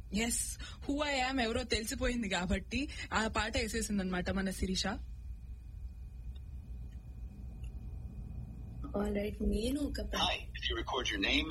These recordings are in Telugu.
ఎస్ హూ ఐ యామ్ ఎవరో తెలిసిపోయింది కాబట్టి ఆ పాట వేసేసింది అనమాట మన శిరీష ఆల్ రైట్ నేను ఒక Hi, if you record your name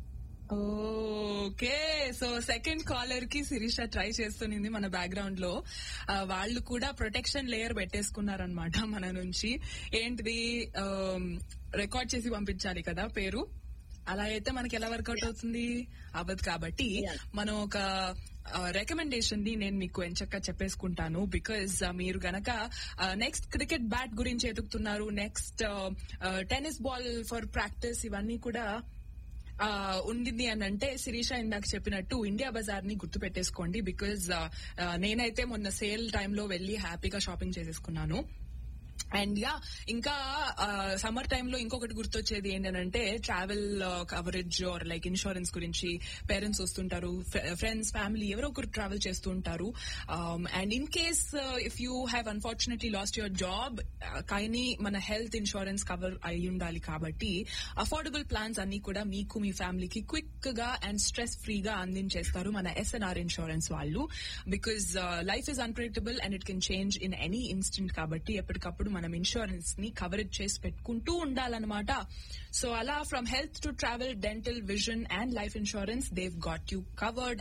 okay so second caller కి శిరీష ట్రై చేస్తునింది మన బ్యాక్గ్రౌండ్ లో ఆ, వాళ్ళు కూడా ప్రొటెక్షన్ లేయర్ పెట్టేసుకున్నారనమాట మన నుంచి ఏంటిది రికార్డ్ చేసి పంపించాలి కదా పేరు అలా అయితే మనకి ఎలా వర్కౌట్ అవుతుంది అవ్వదు కాబట్టి Yeah. మనం ఒక రికమెండేషన్ ని నేను మీకు ఎంచక్క చెప్పేసుకుంటాను బికాజ్ మీరు గనక నెక్స్ట్ క్రికెట్ బ్యాట్ గురించి ఎదుగుతున్నారు next tennis ball for practice ఇవన్నీ కూడా ఆ, ఉండింది అని అంటే శిరీష ఇందాక చెప్పినట్టు ఇండియా బజార్ ని గుర్తు పెట్టేసుకోండి బికాజ్ నేనైతే మొన్న సేల్ టైంలో వెళ్లి హ్యాపీగా షాపింగ్ చేసేసుకున్నాను అండ్ యా ఇంకా సమ్మర్ టైంలో ఇంకొకటి గుర్తొచ్చేది ఏంటంటే travel coverage or like insurance గురించి పేరెంట్స్ వస్తుంటారు ఫ్రెండ్స్ ఫ్యామిలీ ఎవరో ఒకరు ట్రావెల్ చేస్తూ ఉంటారు and in case if you have unfortunately lost your job కానీ మన హెల్త్ ఇన్సూరెన్స్ కవర్ అయి ఉండాలి కాబట్టి అఫోర్డబుల్ ప్లాన్స్ అన్ని కూడా మీకు మీ ఫ్యామిలీకి క్విక్ గా అండ్ స్ట్రెస్ ఫ్రీగా అందించేస్తారు మన ఎస్ఎన్ఆర్ ఇన్సూరెన్స్ వాళ్ళు because life is unpredictable and it can change in any instant కాబట్టి ఎప్పటికప్పుడు మనం ఇన్సూరెన్స్ ని కవరేజ్ చేసి పెట్టుకుంటూ ఉండాలన్నమాట సో అలా from health to travel dental vision and life insurance they've got you covered